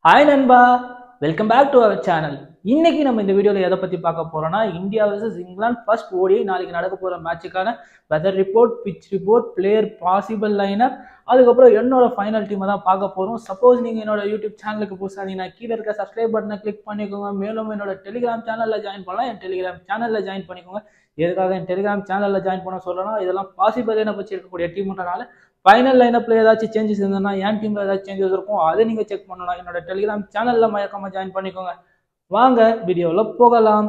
hi நண்பா welcome back to our channel இன்னைக்கு நம்ம இந்த வீடியோவில் எதை பற்றி பார்க்க போறோம்னா இந்தியா வர்சஸ் இங்கிலாந்து ஃபர்ஸ்ட் ஓடி நாளைக்கு நடக்க போகிற மேட்சுக்கான weather report pitch report player possible lineup அதுக்கப்புறம் என்னோட ஃபைனல் டீமை தான் பார்க்க போகிறோம் சப்போஸ் நீங்கள் என்னோட யூடியூப் சேனலுக்கு புதுசாக இருந்தீங்கன்னா கீழே இருக்க சப்ஸ்கிரைப் பட்டனை கிளிக் பண்ணிக்கோங்க மேலும் என்னோட டெலிகிராம் சேனலில் ஜாயின் பண்ணலாம் என் டெலிகிராம் சேனலில் ஜாயின் பண்ணிக்கோங்க எதுக்காக என் டெலிகிராம் சேனலில் ஜாயின் பண்ண சொல்கிறேன்னா இதெல்லாம் பாசிபிள் லைனப் வச்சு இருக்கக்கூடிய டீம்ன்றனால ஃபைனல் லைனப்பில் ஏதாச்சும் சேஞ்சஸ் இருந்ததுன்னா என் டீமில் ஏதாச்சும் சேஞ்சஸ் இருக்கும் அதை நீங்கள் செக் பண்ணணும் என்னோட டெலிகிராம் சேனலில் மயக்காமல் ஜாயின் பண்ணிக்கோங்க வாங்க வீடியோவில் போகலாம்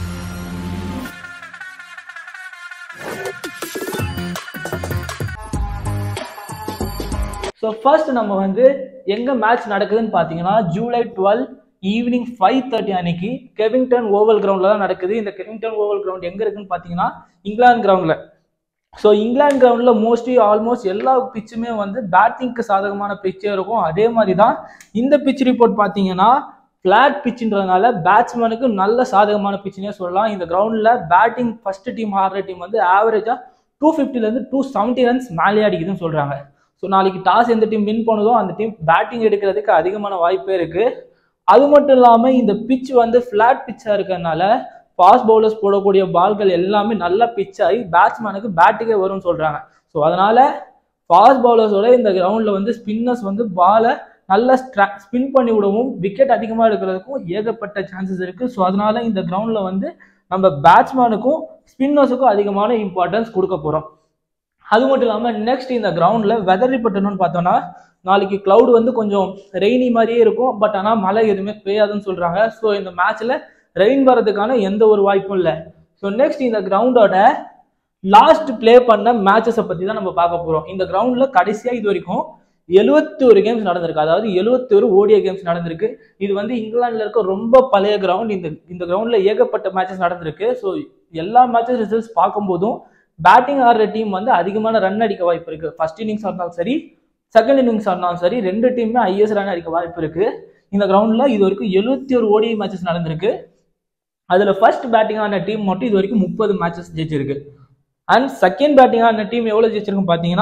ஸோ ஃபர்ஸ்ட் நம்ம வந்து எங்கே மேட்ச் நடக்குதுன்னு பார்த்தீங்கன்னா July twelve evening five thirty அன்னைக்கு கெவிங்டன் ஓவல் கிரவுண்டில் தான் நடக்குது இந்த கெவிங்டன் ஓவல் கிரவுண்ட் எங்கே இருக்குன்னு பார்த்தீங்கன்னா இங்கிலாந்து கிரவுண்டில் ஸோ இங்கிலாந்து கிரவுண்டில் மோஸ்ட்லி ஆல்மோஸ்ட் எல்லா பிச்சுமே வந்து பேட்டிங்க்கு சாதகமான பிச்சே இருக்கும் அதே மாதிரி தான் இந்த பிச் ரிப்போர்ட் பார்த்தீங்கன்னா ஃப்ளாட் பிச்சுன்றதுனால பேட்ஸ்மேனுக்கு நல்ல சாதகமான பிச்சுனே சொல்லலாம் இந்த கிரவுண்டில் பேட்டிங் ஃபர்ஸ்ட் டீம் ஆடுற டீம் வந்து ஆவரேஜாக டூ ஃபிஃப்டிலேருந்து டூ செவன்ட்டி ரன்ஸ் மேலே அடிக்குதுன்னு சொல்கிறாங்க ஸோ நாளைக்கு டாஸ் எந்த டீம் வின் பண்ணுதோ அந்த டீம் பேட்டிங் எடுக்கிறதுக்கு அதிகமான வாய்ப்பே இருக்குது அது மட்டும் இல்லாமல் இந்த பிச் வந்து ஃப்ளாட் பிச்சாக இருக்கிறதுனால ஃபாஸ்ட் பவுலர்ஸ் போடக்கூடிய பால்கள் எல்லாமே நல்லா பிச் ஆகி பேட்ஸ்மேனுக்கு பேட்டுக்கே வரும்னு சொல்கிறாங்க ஸோ அதனால் ஃபாஸ்ட் பவுலர்ஸோட இந்த கிரவுண்டில் வந்து ஸ்பின்னர்ஸ் வந்து பாலை நல்லா ஸ்ட்ரா ஸ்பின் பண்ணி விடவும் விக்கெட் அதிகமாக எடுக்கிறதுக்கும் ஏகப்பட்ட சான்சஸ் இருக்குது ஸோ அதனால இந்த கிரவுண்டில் வந்து நம்ம பேட்ஸ்மேனுக்கும் ஸ்பின்னர்ஸுக்கும் அதிகமான இம்பார்ட்டன்ஸ் கொடுக்க போகிறோம் அது மட்டும் இல்லாமல் நெக்ஸ்ட் இந்த கிரவுண்டில் வெதர் ரிப்போர்ட் என்னன்னு பார்த்தோன்னா நாளைக்கு க்ளவுட் வந்து கொஞ்சம் ரெய்னி மாதிரியே இருக்கும் பட் ஆனால் மழை எதுவுமே பெய்யாதுன்னு சொல்கிறாங்க ஸோ இந்த மேட்ச்சில் ரெயின் வர்றதுக்கான எந்த ஒரு வாய்ப்பும் இல்லை ஸோ நெக்ஸ்ட் இந்த கிரவுண்டோட லாஸ்ட் ப்ளே பண்ண மேட்சஸை பற்றி தான் நம்ம பார்க்க போகிறோம் இந்த கிரவுண்டில் கடைசியாக இது வரைக்கும் எழுபத்தி ஒரு கேம்ஸ் நடந்திருக்கு அதாவது எழுபத்தி ஒரு ஓடிய கேம்ஸ் நடந்திருக்கு இது வந்து இங்கிலாந்துல இருக்க ரொம்ப பழைய கிரவுண்ட் இந்த இந்த கிரவுண்டில் ஏகப்பட்ட மேட்சஸ் நடந்திருக்கு ஸோ எல்லா மேட்சஸ் ரிசல்ட்ஸ் பார்க்கும்போதும் பேட்டிங் ஆடுற டீம் வந்து அதிகமான ரன் அடிக்க வாய்ப்பு இருக்கு ஃபர்ஸ்ட் இன்னிங்ஸ் இருந்தாலும் சரி செகண்ட் இன்னிங்ஸ் இருந்தாலும் சரி ரெண்டு டீமுமே ஐஎஸ் ரன் அடிக்க வாய்ப்பு இருக்கு இந்த கிரவுண்டில் இது வரைக்கும் எழுபத்தி ஒரு ஓடிஐ மேட்சஸ் நடந்திருக்கு அதில் ஃபர்ஸ்ட் பேட்டிங் ஆன டீம் மட்டும் இது வரைக்கும் முப்பது மேட்சஸ் ஜெயிச்சிருக்கு அண்ட் செகண்ட் பேட்டிங் ஆன டீம் எவ்வளோ ஜெயிச்சிருக்குன்னு பார்த்தீங்கன்னா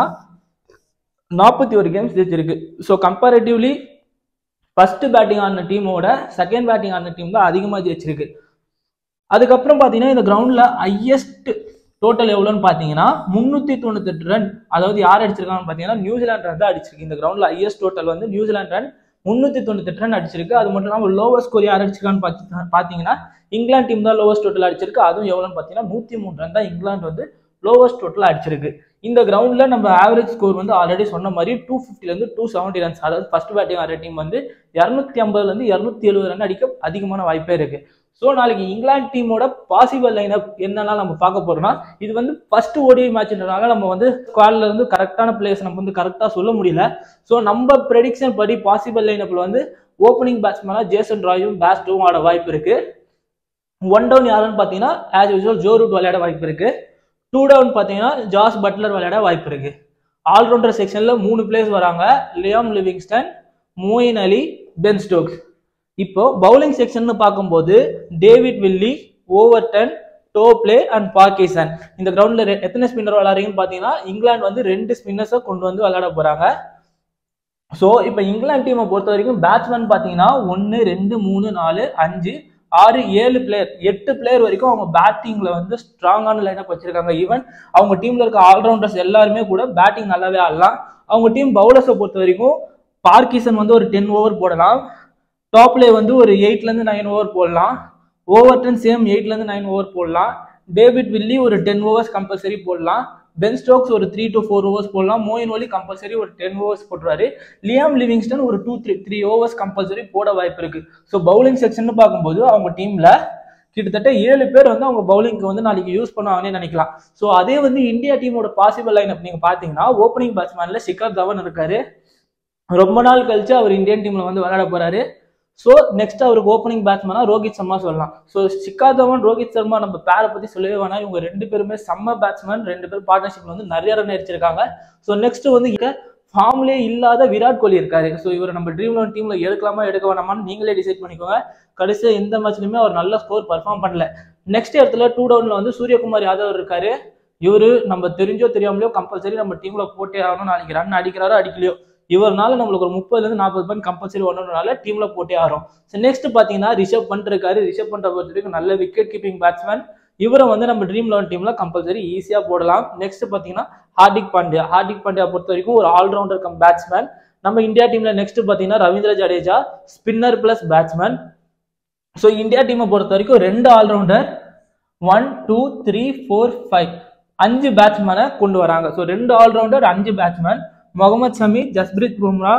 நாற்பத்தி ஒரு கேம்ஸ் ஜெயிச்சிருக்கு ஸோ கம்பேரிட்டிவ்லி ஃபர்ஸ்ட் பேட்டிங் ஆன டீமோட செகண்ட் பேட்டிங் ஆன டீம் தான் அதிகமாக ஜெயிச்சிருக்கு அதுக்கப்புறம் பார்த்தீங்கன்னா இந்த கிரவுண்டில் ஹையஸ்ட் டோட்டல் எவ்வளோன்னு பார்த்தீங்கன்னா முந்நூற்றி தொண்ணூத்தெட்டு ரன் அதாவது யார் அடிச்சிருக்காங்கன்னு பார்த்தீங்கன்னா நியூசிலாந்து ரன் தான் அடிச்சிருக்கு இந்த கிரவுண்டில் ஹையஸ்ட் டோட்டல் வந்து நியூசிலாந்து ரன் முந்நூற்றி தொண்ணூத்தெட்டு ரன் அடிச்சிருக்கு அது மட்டும் இல்லாமல் லோவஸ்ட் ஸ்கோர் யார் அடிச்சிருக்கான்னு பார்த்து பார்த்தீங்கன்னா இங்கிலாந்து டீம் தான் லோவஸ்ட் டோட்டல் அடிச்சிருக்கு அதுவும் எவ்வளோன்னு பார்த்தீங்கன்னா நூற்றி மூணு ரன் தான் இங்கிலாந்து வந்து லோவஸ்ட் டோட்டல் அடிச்சிருக்கு இந்த கிரவுண்டில் நம்ம ஆவரேஜ் ஸ்கோர் வந்து ஆல்ரெடி சொன்ன மாதிரி டூ ஃபிஃப்டிலேருந்து டூ செவன்ட்டி ரன்ஸ் அதாவது ஃபர்ஸ்ட் பேட்டிங் ஆடுற டீம் வந்து இரநூத்தி ஐம்பதுலேருந்து இரநூத்தி எழுபது ரன் அடிக்க அதிகமான வாய்ப்பே இருக்கு ஸோ நாளைக்கு இங்கிலாந்து டீமோட பாசிபிள் லைனப் என்னெல்லாம் நம்ம பார்க்க போறோம்னா இது வந்து ஃபர்ஸ்ட் ஓடிஐ மேட்ச்ன்றனால நம்ம வந்து ஸ்குவாட்ல இருந்து கரெக்டான பிளேஸ் நம்ம வந்து கரெக்டாக சொல்ல முடியல ஸோ நம்ம ப்ரெடிக்ஷன் படி பாசிபிள் லைனப்ல வந்து ஓப்பனிங் பேட்ஸ்மேனா ஜேசன் ராயும் பேஸ்டும் ஆட வாய்ப்பு இருக்கு ஒன் டவுன் யாருன்னு பார்த்தீங்கன்னா ஆஸ் யூஸ்வல் ஜோ ரூட் விளையாட வாய்ப்பு இருக்கு டூ டவுன் பார்த்தீங்கன்னா ஜாஸ் பட்லர் விளையாட வாய்ப்பு இருக்கு ஆல்ரவுண்டர் செக்ஷனில் மூணு பிளேஸ் வராங்க Liam Livingstone Moeen Ali Ben Stokes இப்போ பவுலிங் செக்ஷன் பார்க்கும்போது David Willey Overton Topley and Parkinson இந்த கிரவுண்டில் எத்தனை ஸ்பின்னர் விளையாடுறீங்கன்னு பார்த்தீங்கன்னா இங்கிலாந்து வந்து ரெண்டு ஸ்பின்னர்ஸை கொண்டு வந்து விளையாட போகிறாங்க ஸோ இப்போ இங்கிலாந்து டீமை பொறுத்த வரைக்கும் பேட்ஸ்மேன் பார்த்தீங்கன்னா ஒன்று ரெண்டு மூணு நாலு அஞ்சு ஆறு ஏழு பிளேயர் எட்டு பிளேயர் வரைக்கும் அவங்க பேட்டிங்ல வந்து ஸ்ட்ராங்கான லைனப் வச்சிருக்காங்க ஈவன் அவங்க டீம்ல இருக்க ஆல்ரவுண்டர்ஸ் எல்லாருமே கூட பேட்டிங் நல்லாவே ஆடலாம் அவங்க டீம் பவுலர்ஸை பொறுத்த வரைக்கும் பார்க்கிசன் வந்து ஒரு டென் ஓவர் போடலாம் டாப்லே வந்து ஒரு எயிட்லேருந்து நைன் ஓவர் போடலாம் ஓவர்டன் சேம் எயிட்லேருந்து நைன் ஓவர் போடலாம் டேவிட் வில்லி ஒரு டென் ஓவர்ஸ் கம்பல்சரி போடலாம் பென் ஸ்டோக்ஸ் ஒரு த்ரீ டு ஃபோர் ஓவர்ஸ் போடலாம் மோயின் ஒலி கம்பல்சரி ஒரு டென் ஓவர்ஸ் போட்டுருவாரு லியாம் லிவிங்ஸ்டன் ஒரு two three three overs compulsory போட வாய்ப்பு இருக்கு ஸோ பவுலிங் செக்ஷன் பார்க்கும்போது அவங்க டீம்ல கிட்டத்தட்ட ஏழு பேர் வந்து அவங்க பவுலிங்க்கு வந்து நாளைக்கு யூஸ் பண்ணுவாங்கன்னு நினைக்கலாம் ஸோ அதே வந்து இந்தியா டீமோட பாசிபிள் லைன் நீங்க பாத்தீங்கன்னா ஓப்பனிங் பேட்ஸ்மேன்ல சிக்கர் தவன் இருக்காரு ரொம்ப நாள் கழிச்சு அவர் இந்தியன் டீம்ல வந்து விளையாட போறாரு ஸோ நெக்ஸ்ட் அவருக்கு ஓப்பனிங் பேட்ஸ்மேனா ரோஹித் சர்மா சொல்லலாம் ஸோ சிக்கர் தவன் ரோஹித் சர்மா நம்ம பேரை பத்தி சொல்லவே வேணாம் இவங்க ரெண்டு பேருமே செம்ம பேட்ஸ்மேன் ரெண்டு பேரும் பார்ட்னர்ஷிப்ல வந்து நிறைய ரன் அடிச்சிருக்காங்க ஸோ நெக்ஸ்ட் வந்து இங்க ஃபார்ம்லே இல்லாத விராட் கோலி இருக்காரு ஸோ இவர் நம்ம ட்ரீம் லெவன் டீம்ல எடுக்கலாமா எடுக்க வேணாமான்னு நீங்களே டிசைட் பண்ணிக்கோங்க கடைசியாக எந்த மேட்ச்லையுமே அவர் நல்ல ஸ்கோர் பர்ஃபார்ம் பண்ணல நெக்ஸ்ட் இடத்துல டூ டவுன்ல வந்து சூரியகுமார் யாதவ் இருக்காரு இவரு நம்ம தெரிஞ்சோ தெரியாமலையோ கம்பல்சரி நம்ம டீம்ல போட்டே ஆகணும் நாளைக்கு ரன் அடிக்கிறாரோ அடிக்கலையோ இவர்னால நம்மளுக்கு ஒரு முப்பதுல இருந்து நாற்பது பாயிண்ட் கம்பல்சரி ஒன்றுனால டீம்ல போட்டே ஆகும் ஸோ நெக்ஸ்ட் பாத்தீங்கன்னா ரிஷப் பண்ட் இருக்காரு ரிஷப் பண்ட பொறுத்த வரைக்கும் நல்ல விக்கெட் கீப்பிங் பேட்ஸ்மேன் இவரை வந்து நம்ம ட்ரீம் லெவன் டீம்ல கம்பல்சரி ஈஸியா போடலாம் நெக்ஸ்ட் பாத்தீங்கன்னா ஹார்திக் பாண்டியா ஹார்திக் பாண்டியா பொறுத்த வரைக்கும் ஒரு ஆல்ரவுண்டர் கம் பேட்ஸ்மேன் நம்ம இந்தியா டீம்ல நெக்ஸ்ட் பாத்தீங்கன்னா Ravindra Jadeja spinner plus batsman so India டீமை பொறுத்த வரைக்கும் ரெண்டு allrounder one two three four five அஞ்சு பேட்ஸ்மேனை கொண்டு வராங்க ஸோ ரெண்டு ஆல்ரவுண்டர் அஞ்சு batsman Mohammed Shami Jasprit Bumrah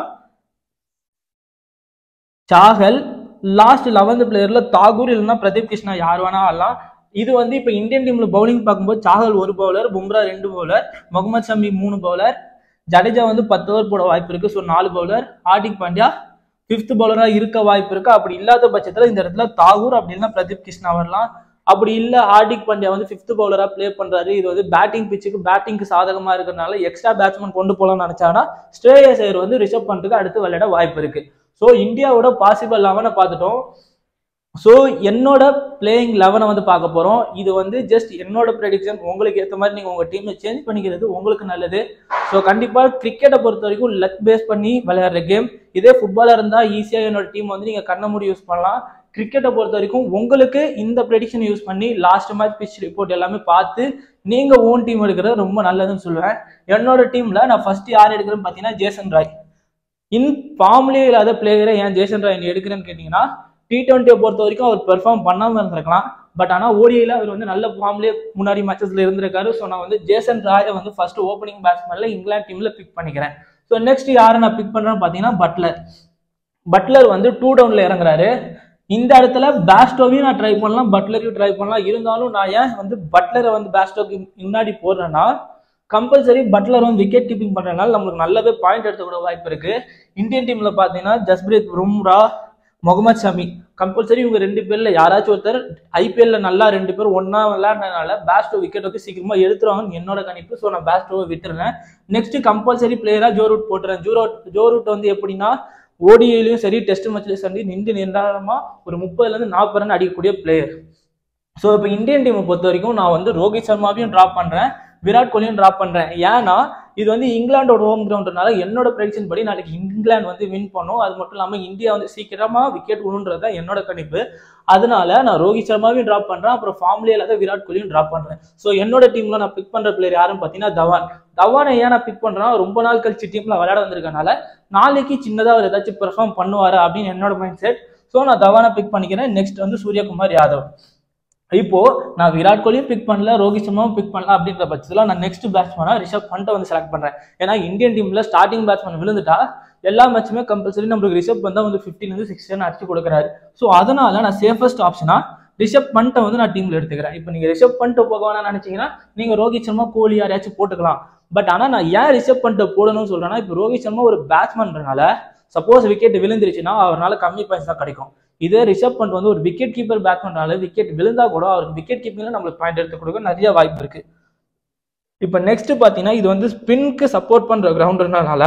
Chahal last eleventh பிளேயர்ல தாகூர் இல்லைன்னா பிரதீப் கிருஷ்ணா யார் வேணா ஆடலாம் இது வந்து இப்போ இந்தியன் டீம்ல பவுலிங் பார்க்கும்போது சாகல் ஒரு பவுலர் பும்ரா ரெண்டு பவுலர் முகமது ஷமி மூணு பவுலர் ஜடேஜா வந்து பத்து ஓவர் போட வாய்ப்பு இருக்கு ஸோ நாலு பவுலர் ஹார்திக் பாண்டியா ஃபிஃப்த் பவுலராக இருக்க வாய்ப்பு இருக்கு அப்படி இல்லாத பட்சத்தில் இந்த இடத்துல தாகூர் அப்படி இல்லைன்னா பிரதீப் கிருஷ்ணா வரலாம் அப்படி இல்லை ஹார்திக் பாண்டியா வந்து ஃபிஃப்த் பவுலராக ப்ளே பண்றாரு இது வந்து பேட்டிங் பிச்சுக்கு பேட்டிங்க்கு சாதகமா இருக்கிறதுனால எக்ஸ்ட்ரா பேட்ஸ்மேன் கொண்டு போகலாம்னு நினைச்சாங்கன்னா ஸ்ட்ரேயஸ் ஐயர் வந்து ரிஷப் பண்ணிட்டு அடுத்து விளையாட வாய்ப்பு இருக்கு ஸோ இந்தியாவோட பாசிபிள் லெவனை பார்த்துட்டோம் ஸோ என்னோட பிளேயிங் லெவனை வந்து பார்க்க போகிறோம் இது வந்து ஜஸ்ட் என்னோட ப்ரெடிக்ஷன் உங்களுக்கு ஏற்ற மாதிரி நீங்கள் உங்கள் டீமை சேஞ்ச் பண்ணிக்கிறது உங்களுக்கு நல்லது ஸோ கண்டிப்பாக கிரிக்கெட்டை பொறுத்த வரைக்கும் லக் பேஸ் பண்ணி விளையாடுற கேம் இதே ஃபுட்பாலாக இருந்தால் ஈஸியாக என்னோட டீம் வந்து நீங்கள் கண்ண மூடி யூஸ் பண்ணலாம் கிரிக்கெட்டை பொறுத்த வரைக்கும் உங்களுக்கு இந்த ப்ரெடிக்ஷன் யூஸ் பண்ணி லாஸ்ட் மேட்ச் பிச் ரிப்போர்ட் எல்லாமே பார்த்து நீங்கள் ஓன் டீம் எடுக்கிறது ரொம்ப நல்லதுன்னு சொல்லுவேன் என்னோட டீமில் நான் ஃபர்ஸ்ட் யார் எடுக்கிறேன்னு பார்த்தீங்கன்னா ஜேசன் ராய் இன் ஃபார்ம்லேயே இல்லாத பிளேயரை ஏன் ஜேசன் ராய் நீ எடுக்கிறேன்னு கேட்டிங்கன்னா டி டுவெண்ட்டியை பொறுத்த வரைக்கும் அவர் பெர்ஃபார்ம் பண்ணாமல் இருந்திருக்கலாம் பட் ஆனால் ஓடிஐயில் அவர் வந்து நல்ல ஃபார்ம்லேயே முன்னாடி மேட்சஸ்ல இருந்திருக்காரு ஸோ நான் வந்து ஜேசன் ராயை வந்து ஃபர்ஸ்ட் ஓப்பனிங் பேட்ஸ்மேனில் இங்கிலாந்து டீமில் பிக் பண்ணிக்கிறேன் ஸோ நெக்ஸ்ட் யாரை நான் பிக் பண்ணுறேன்னு பார்த்தீங்கன்னா பட்லர் பட்லர் வந்து டூ டவுனில் இறங்குறாரு இந்த இடத்துல பேஸ்டோவையும் நான் ட்ரை பண்ணலாம் பட்லரையும் ட்ரை பண்ணலாம் இருந்தாலும் நான் ஏன் வந்து பட்லரை வந்து பேஸ்டோக்கு முன்னாடி போடுறேன்னா கம்பல்சரி பட்லர் வந்து விக்கெட் கீப்பிங் பண்ணுறதுனால நம்மளுக்கு நல்லாவே பாயிண்ட் எடுத்துக்கூட வாய்ப்பு இருக்கு இந்தியன் டீம்ல பார்த்தீங்கன்னா ஜஸ்பிரீத் பும்ரா முகமது ஷமி கம்பல்சரி இவங்க ரெண்டு பேர்ல யாராச்சும் ஒருத்தர் ஐபிஎல்ல நல்லா ரெண்டு பேர் ஒன்னா விளையாடுறதுனால பேஸ்டோ விக்கெட் வந்து சீக்கிரமா எடுத்துருவாங்கன்னு என்னோட கணிப்பு ஸோ நான் பேஸ்டோவை விட்டுறேன் நெக்ஸ்ட் கம்பல்சரி பிளேயரா ஜோ ரூட் போட்டுறேன் ஜோ ரூட் ஜோ ரூட் வந்து எப்படின்னா ஓடிஐலையும் சரி டெஸ்ட் மேட்ச்லையும் சரி நின்று நின்றாரமா ஒரு முப்பதுல இருந்து நாற்பது ரன் அடிக்கக்கூடிய பிளேயர் ஸோ இப்போ இந்தியன் டீமை பொறுத்த வரைக்கும் நான் வந்து ரோஹித் சர்மாவையும் ட்ராப் பண்றேன் விராட் கோலியும் ட்ராப் பண்றேன் ஏன்னா இது வந்து இங்கிலாண்டோட ஹோம் கிரவுண்ட்னால என்னோட ப்ரெடிக்ஷன் படி நாளைக்கு இங்கிலாந்து வந்து வின் பண்ணும் அது மட்டும் இல்லாமல் இந்தியா வந்து சீக்கிரமா விக்கெட் விழுன்றது தான் என்னோட கணிப்பு அதனால நான் ரோஹித் சர்மாவையும் ட்ராப் பண்றேன் அப்புறம் ஃபார்ம்லேயே இல்லாத விராட் கோலியும் ட்ராப் பண்றேன் ஸோ என்னோட டீம்ல நான் பிக் பண்ற பிளேயர் யாருன்னு பார்த்தீங்கன்னா தவான் தவானை ஏன் நான் பிக் பண்றேன்னா ரொம்ப நாள் கழிச்சு டீம்ல விளையாட வந்திருக்கனால நாளைக்கு சின்னதாக அவர் ஏதாச்சும் பெர்ஃபார்ம் பண்ணுவாரு அப்படின்னு என்னோட மைண்ட் செட் ஸோ நான் தவானை பிக் பண்ணிக்கிறேன் நெக்ஸ்ட் வந்து சூரியகுமார் யாதவ் இப்போ நான் விராட் கோலியும் பிக் பண்ணல ரோஹித் சர்மாவும் பிக் பண்ணல அப்படின்ற பட்சத்தில் நான் நெக்ஸ்ட் பேட்ஸ்மேனா ரிஷப் பண்ட்டை வந்து செலக்ட் பண்றேன் ஏன்னா இந்தியன் டீம்ல ஸ்டார்டிங் பேட்ஸ்மேன் விழுந்துட்டா எல்லா மேட்சுமே கம்பல்சரி நம்மளுக்கு ரிஷப் பந்தா வந்து ஃபிஃப்டின் வந்து சிக்ஸ் ரன் அடிச்சு கொடுக்குறாரு ஸோ அதனால நான் சேஃபஸ்ட் ஆப்ஷனா ரிஷப் பண்ட்டை வந்து நான் டீம்ல எடுத்துக்கிறேன் இப்போ நீங்க ரிஷப் பண்ட்டை போக வேணாம்னு நினைச்சீங்கன்னா நீங்க ரோஹித் சர்மா கோலி யாரையாச்சும் போட்டுக்கலாம் பட் ஆனால் நான் ஏன் ரிஷப் பண்ட்டை போடணும்னு சொல்றேன்னா இப்போ ரோஹித் சர்மா ஒரு பேட்ஸ்மேன்றனால சப்போஸ் விக்கெட் விழுந்துருச்சுன்னா அவரால் கம்மி பாயிண்ட்ஸ் தான் கிடைக்கும் இதே ரிஷப் பண்ட் வந்து ஒரு விக்கெட் கீப்பர் பேட்ஸ்மேனால விக்கெட் விழுந்தா கூட அவருக்கு விக்கெட் கீப்பிங்ல நம்மளுக்கு பாயிண்ட் எடுத்து கொடுக்க நிறைய வாய்ப்பு இருக்கு இப்போ நெக்ஸ்ட் பார்த்தீங்கன்னா இது வந்து ஸ்பின்க்கு சப்போர்ட் பண்ற கிரவுண்டுனால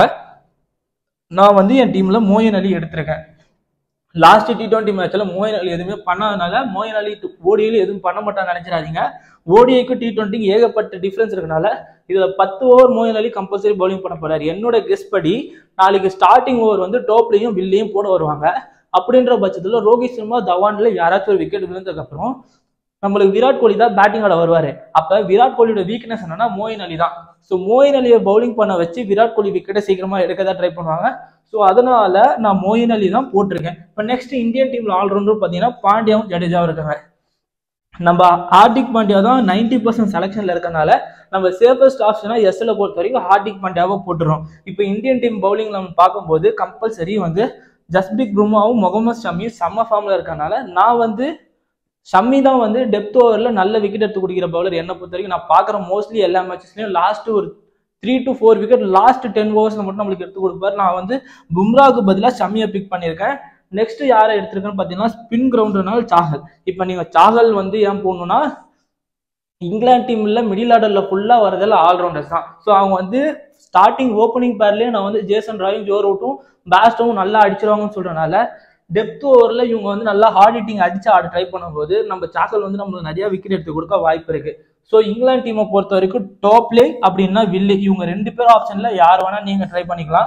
நான் வந்து என் டீம்ல மோயன் அலி எடுத்திருக்கேன் லாஸ்ட் டி டுவெண்ட்டி மேட்ச்ல மோயன் அலி எதுவுமே பண்ணாதனால மோயன் அலி ஓடியில் எதுவும் பண்ண மாட்டான்னு நினைச்சிடாதீங்க ஓடிஐக்கும் டி டுவெண்ட்டிக்கு ஏகப்பட்ட டிஃபரன்ஸ் இருக்கனால இதுல பத்து over Moeen Ali compulsory bowling பண்ண போறாரு என்னோட கெஸ் படி நாளைக்கு ஸ்டார்டிங் ஓவர் வந்து டோப்லையும் வில்லையும் போட வருவாங்க அப்படின்ற பட்சத்துல ரோஹித் சர்மா தவான்ல யாராச்சும் ஒரு விக்கெட் விழுந்ததுக்கு அப்புறம் நம்மளுக்கு விராட் கோலி தான் பேட்டிங் ஆட வருவாரு அப்ப விராட் கோலியோட வீக்னஸ் என்னன்னா மோயின் அலி தான் ஸோ மோயின் அலியை பவுலிங் பண்ண வச்சு விராட் கோலி விக்கெட்டை சீக்கிரமா எடுக்க தான் ட்ரை பண்ணுவாங்க ஸோ அதனால நான் மோயின் அலி தான் போட்டிருக்கேன் இப்போ நெக்ஸ்ட் இந்தியன் டீம்ல ஆல்ரவுண்டர் பார்த்தீங்கன்னா பாண்டியாவும் ஜடேஜாவும் இருக்காங்க நம்ம ஹார்திக் பாண்டியா தான் நைன்டி பர்சன்ட் செலெக்ஷன்ல இருக்கனால நம்ம சேஃபஸ்ட் ஆப்ஷனா எஸ்எல்ல பொறுத்த வரைக்கும் ஹார்திக் பாண்டியாவை போட்டுறோம் இப்போ இந்தியன் டீம் பவுலிங் நம்ம பார்க்கும்போது கம்பல்சரி வந்து ஜஸ்பிரித் பும்ராவும் முகமது ஷமியும் செம்ம ஃபார்ம்ல இருக்கனால நான் வந்து ஷம்மி தான் வந்து டெப்த் ஓவரில் நல்ல விக்கெட் எடுத்து குடிக்கிற பவுலர் என்னை பொறுத்த வரைக்கும் நான் பார்க்குற மோஸ்ட்லி எல்லா மேட்சஸ்லையும் லாஸ்ட் ஒரு three to four wicket last ten ஓவர்ஸ்ல மட்டும் நம்மளுக்கு எடுத்து கொடுப்பாரு நான் வந்து பும்ராவுக்கு பதிலாக ஷம்மியை பிக் பண்ணியிருக்கேன் நெக்ஸ்ட் யாரை எடுத்திருக்கேன்னு பார்த்தீங்கன்னா ஸ்பின் கிரவுண்டுனால சாகல் இப்போ நீங்கள் சாகல் வந்து ஏன் போடணும்னா இங்கிலாந்து டீம்ல மிடில் ஆர்டர்ல ஃபுல்லா வரதெல்லாம் ஆல்ரவுண்டர்ஸ் தான் ஸோ அவங்க வந்து ஸ்டார்டிங் ஓப்பனிங் பேர்லயே நான் வந்து ஜேசன் ராயும் ஜோ ரூட்டும் பேஸ்டும் நல்லா அடிச்சிருவாங்கன்னு சொல்றதுனால டெப்த் ஓவரில் இவங்க வந்து நல்லா ஹார்ட் ஹிட்டிங் அடிச்சு ஆட ட்ரை பண்ணும்போது நம்ம சாக்கல் வந்து நம்மளுக்கு நிறைய விக்கெட் எடுத்து கொடுக்க வாய்ப்பு இருக்கு ஸோ இங்கிலாந்து டீமை பொறுத்த வரைக்கும் டாப்லே அப்படின்னா வில்லி இவங்க ரெண்டு பேரும் ஆப்ஷன்ல யார் வேணா நீங்க ட்ரை பண்ணிக்கலாம்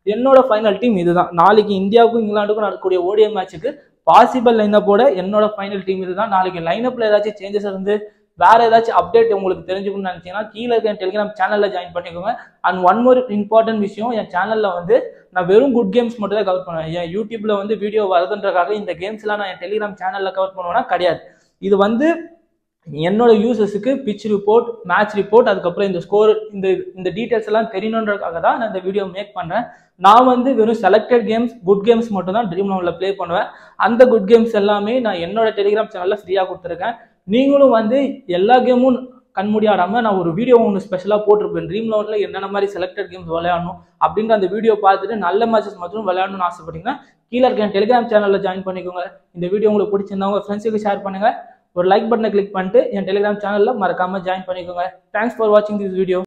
என்னோட ஃபைனல் டீம் இதுதான் நாளைக்கு இந்தியாவுக்கும் இங்கிலாந்துக்கும் நடக்கக்கூடிய ஓடிஐ மேட்ச்சுக்கு பாசிபிள் லைனப்போட என்னோட ஃபைனல் டீம் இதுதான் நாளைக்கு லைனப்ல ஏதாச்சும் சேஞ்சஸ் இருந்து வேற ஏதாச்சும் அப்டேட் உங்களுக்கு தெரிஞ்சுக்கணும்னு நினைச்சீங்கன்னா கீழே இருக்க டெலிகிராம் சேனல்ல ஜாயின் பண்ணிக்கோங்க அண்ட் ஒன் மோர் இம்பார்ட்டன்ட் விஷயம் என் சேனல்ல வந்து நான் வெறும் குட் கேம்ஸ் மட்டும் தான் கவர் பண்ணுவேன் என் யூடியூப்ல வந்து வீடியோ வருதுன்றக்காக இந்த கேம்ஸ்லாம் நான் என் டெலிகிராம் சேனல்ல கவர் பண்ணுவேன்னா கிடையாது இது வந்து என்னோட யூசர்ஸுக்கு பிச் ரிப்போர்ட் மேட்ச் ரிப்போர்ட் அதுக்கப்புறம் இந்த ஸ்கோர் இந்த இந்த டீட்டெயில்ஸ் எல்லாம் தெரியணுன்றதுக்காக தான் நான் இந்த வீடியோ மேக் பண்ணுறேன் நான் வந்து வெறும் செலக்டட் கேம்ஸ் குட் கேம்ஸ் மட்டும் தான் ட்ரீம் லெவலில் ப்ளே பண்ணுவேன் அந்த குட் கேம்ஸ் எல்லாமே நான் என்னோட டெலிகிராம் சேனலில் ஃப்ரீயாக கொடுத்துருக்கேன் நீங்களும் வந்து எல்லா கேமும் கண்மூடி ஆடாமல் நான் ஒரு வீடியோ ஒன்று ஸ்பெஷலாக போட்டிருப்பேன் ட்ரீம் லெவலில் என்னென்ன மாதிரி செலக்டட் கேம்ஸ் விளையாடணும் அப்படின்ற அந்த வீடியோ பார்த்துட்டு நல்ல மேட்சஸ் மட்டும் விளையாடணும்னு ஆசைப்பட்டீங்கன்னா கீழே இருக்க டெலிகிராம் சேனலில் ஜாயின் பண்ணிக்கோங்க இந்த வீடியோ உங்களுக்கு பிடிச்சிருந்தா உங்கள் ஃப்ரெண்ட்ஸுக்கு ஷேர் பண்ணுங்கள் ஒரு லைக் பட்டனை கிளிக் பண்ணிட்டு என் டெலிகிராம் சேனலில் மறக்காமல் ஜாயின் பண்ணிக்கோங்க தேங்க்ஸ் ஃபார் வாட்சிங் திஸ் வீடியோ